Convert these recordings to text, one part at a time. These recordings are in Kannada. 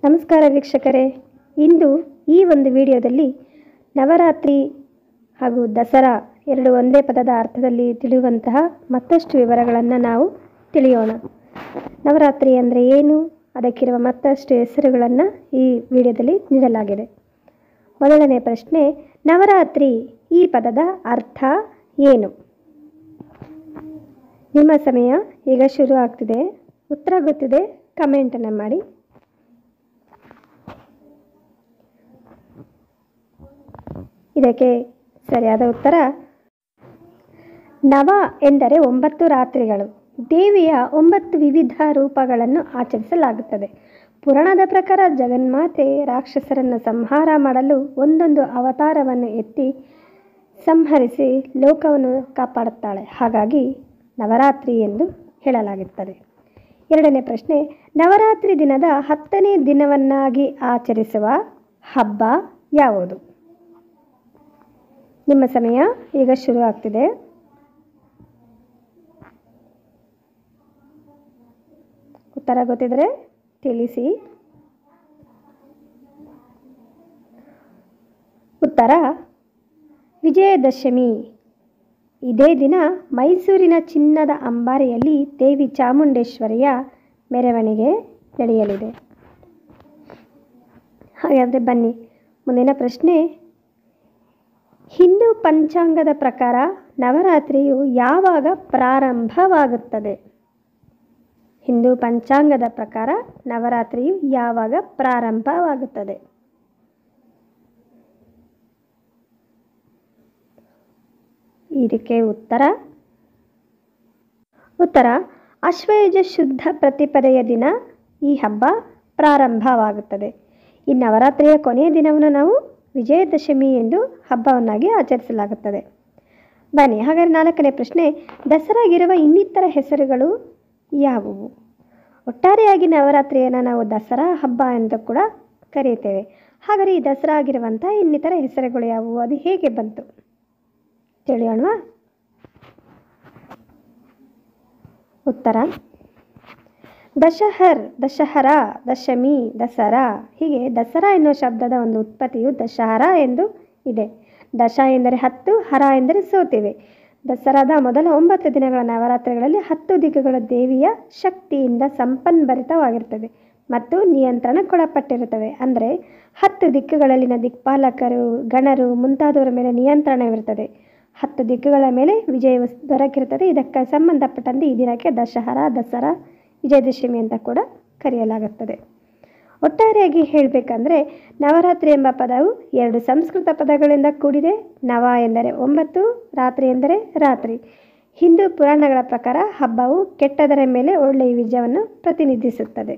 ನಮಸ್ಕಾರ ವೀಕ್ಷಕರೇ ಇಂದು ಈ ಒಂದು ವಿಡಿಯೋದಲ್ಲಿ ನವರಾತ್ರಿ ಹಾಗೂ ದಸರಾ ಎರಡು ಒಂದೇ ಪದದ ಅರ್ಥದಲ್ಲಿ ತಿಳಿಯುವಂತಹ ಮತ್ತಷ್ಟು ವಿವರಗಳನ್ನು ನಾವು ತಿಳಿಯೋಣ ನವರಾತ್ರಿ ಅಂದರೆ ಏನು ಅದಕ್ಕಿರುವ ಮತ್ತಷ್ಟು ಹೆಸರುಗಳನ್ನು ಈ ವಿಡಿಯೋದಲ್ಲಿ ನೀಡಲಾಗಿದೆ ಮೊದಲನೇ ಪ್ರಶ್ನೆ ನವರಾತ್ರಿ ಈ ಪದದ ಅರ್ಥ ಏನು ನಿಮ್ಮ ಸಮಯ ಈಗ ಶುರು ಆಗ್ತಿದೆ ಉತ್ತರ ಗೊತ್ತಿದೆ ಕಮೆಂಟನ್ನು ಮಾಡಿ ಇದಕ್ಕೆ ಸರಿಯಾದ ಉತ್ತರ ನವ ಎಂದರೆ ಒಂಬತ್ತು ರಾತ್ರಿಗಳು ದೇವಿಯ ಒಂಬತ್ತು ವಿವಿಧ ರೂಪಗಳನ್ನು ಆಚರಿಸಲಾಗುತ್ತದೆ ಪುರಾಣದ ಪ್ರಕಾರ ಜಗನ್ಮಾತೆ ರಾಕ್ಷಸರನ್ನು ಸಂಹಾರ ಮಾಡಲು ಒಂದೊಂದು ಅವತಾರವನ್ನು ಎತ್ತಿ ಸಂಹರಿಸಿ ಲೋಕವನ್ನು ಕಾಪಾಡುತ್ತಾಳೆ ಹಾಗಾಗಿ ನವರಾತ್ರಿ ಎಂದು ಹೇಳಲಾಗುತ್ತದೆ ಎರಡನೇ ಪ್ರಶ್ನೆ ನವರಾತ್ರಿ ದಿನದ ಹತ್ತನೇ ದಿನವನ್ನಾಗಿ ಆಚರಿಸುವ ಹಬ್ಬ ಯಾವುದು ನಿಮ್ಮ ಸಮಯ ಈಗ ಶುರು ಆಗ್ತಿದೆ ಉತ್ತರ ಗೊತ್ತಿದ್ರೆ ತಿಳಿಸಿ ಉತ್ತರ ವಿಜಯದಶಮಿ ಇದೇ ದಿನ ಮೈಸೂರಿನ ಚಿನ್ನದ ಅಂಬಾರಿಯಲ್ಲಿ ದೇವಿ ಚಾಮುಂಡೇಶ್ವರಿಯ ಮೆರವಣಿಗೆ ನಡೆಯಲಿದೆ ಹಾಗಾದರೆ ಬನ್ನಿ ಮುಂದಿನ ಪ್ರಶ್ನೆ ಹಿಂದೂ ಪಂಚಾಂಗದ ಪ್ರಕಾರ ನವರಾತ್ರಿಯು ಯಾವಾಗ ಪ್ರಾರಂಭವಾಗುತ್ತದೆ ಹಿಂದೂ ಪಂಚಾಂಗದ ಪ್ರಕಾರ ನವರಾತ್ರಿಯು ಯಾವಾಗ ಪ್ರಾರಂಭವಾಗುತ್ತದೆ ಇದಕ್ಕೆ ಉತ್ತರ ಉತ್ತರ ಅಶ್ವಯುಜ ಶುದ್ಧ ಪ್ರತಿಪದೆಯ ದಿನ ಈ ಹಬ್ಬ ಪ್ರಾರಂಭವಾಗುತ್ತದೆ ಈ ನವರಾತ್ರಿಯ ಕೊನೆಯ ದಿನವನ್ನು ನಾವು ವಿಜಯದಶಮಿ ಎಂದು ಹಬ್ಬವನ್ನಾಗಿ ಆಚರಿಸಲಾಗುತ್ತದೆ ಬನ್ನಿ ಹಾಗಾದರೆ ನಾಲ್ಕನೇ ಪ್ರಶ್ನೆ ದಸರಾಗಿರುವ ಇನ್ನಿತರ ಹೆಸರುಗಳು ಯಾವುವು ಒಟ್ಟಾರೆಯಾಗಿ ನವರಾತ್ರಿಯನ್ನು ನಾವು ದಸರಾ ಹಬ್ಬ ಎಂದು ಕೂಡ ಕರೆಯುತ್ತೇವೆ ಹಾಗಾದರೆ ಈ ದಸರಾ ಆಗಿರುವಂಥ ಇನ್ನಿತರ ಹೆಸರುಗಳು ಯಾವುವು ಅದು ಹೇಗೆ ಬಂತು ತಿಳಿಯೋಣವಾ ಉತ್ತರ ದಶಹರ್ ದಶಹರ ದಶಮಿ ದಸರಾ ಹೀಗೆ ದಸರಾ ಎನ್ನುವ ಶಬ್ದದ ಒಂದು ಉತ್ಪತ್ತಿಯು ದಶಹರ ಎಂದು ಇದೆ ದಶ ಎಂದರೆ ಹತ್ತು ಹರ ಎಂದರೆ ಸೋತಿವೆ ದಸರಾದ ಮೊದಲ ಒಂಬತ್ತು ದಿನಗಳ ನವರಾತ್ರಿಗಳಲ್ಲಿ ಹತ್ತು ದಿಕ್ಕುಗಳ ದೇವಿಯ ಶಕ್ತಿಯಿಂದ ಸಂಪನ್ಭರಿತವಾಗಿರುತ್ತದೆ ಮತ್ತು ನಿಯಂತ್ರಣಕ್ಕೊಳಪಟ್ಟಿರುತ್ತವೆ ಅಂದರೆ ಹತ್ತು ದಿಕ್ಕುಗಳಲ್ಲಿನ ದಿಕ್ಪಾಲಕರು ಗಣರು ಮುಂತಾದವರ ಮೇಲೆ ನಿಯಂತ್ರಣವಿರುತ್ತದೆ ಹತ್ತು ದಿಕ್ಕುಗಳ ಮೇಲೆ ವಿಜಯ ದೊರಕಿರುತ್ತದೆ ಇದಕ್ಕೆ ಸಂಬಂಧಪಟ್ಟಂತೆ ಈ ದಿನಕ್ಕೆ ದಶಹರ ದಸರಾ ವಿಜಯದಶಮಿ ಅಂತ ಕೂಡ ಕರೆಯಲಾಗುತ್ತದೆ ಒಟ್ಟಾರೆಯಾಗಿ ಹೇಳಬೇಕಂದ್ರೆ ನವರಾತ್ರಿ ಎಂಬ ಪದವು ಎರಡು ಸಂಸ್ಕೃತ ಪದಗಳಿಂದ ಕೂಡಿದೆ ನವ ಎಂದರೆ ಒಂಬತ್ತು ರಾತ್ರಿ ಎಂದರೆ ರಾತ್ರಿ ಹಿಂದೂ ಪುರಾಣಗಳ ಪ್ರಕಾರ ಹಬ್ಬವು ಕೆಟ್ಟದರ ಮೇಲೆ ಒಳ್ಳೆಯ ವಿಜಯವನ್ನು ಪ್ರತಿನಿಧಿಸುತ್ತದೆ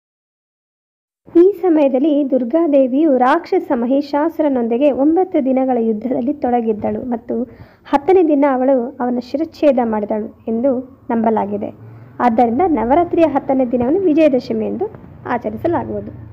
ಈ ಸಮಯದಲ್ಲಿ ದುರ್ಗಾದೇವಿಯು ರಾಕ್ಷಸ ಮಹಿಷಾಸುರನೊಂದಿಗೆ ಒಂಬತ್ತು ದಿನಗಳ ಯುದ್ಧದಲ್ಲಿ ತೊಡಗಿದ್ದಳು ಮತ್ತು ಹತ್ತನೇ ದಿನ ಅವಳು ಅವನ ಶಿರಚ್ಛೇದ ಮಾಡಿದಳು ಎಂದು ನಂಬಲಾಗಿದೆ ಆದ್ದರಿಂದ ನವರಾತ್ರಿಯ ಹತ್ತನೇ ದಿನವನ್ನು ವಿಜಯದಶಮಿ ಎಂದು ಆಚರಿಸಲಾಗುವುದು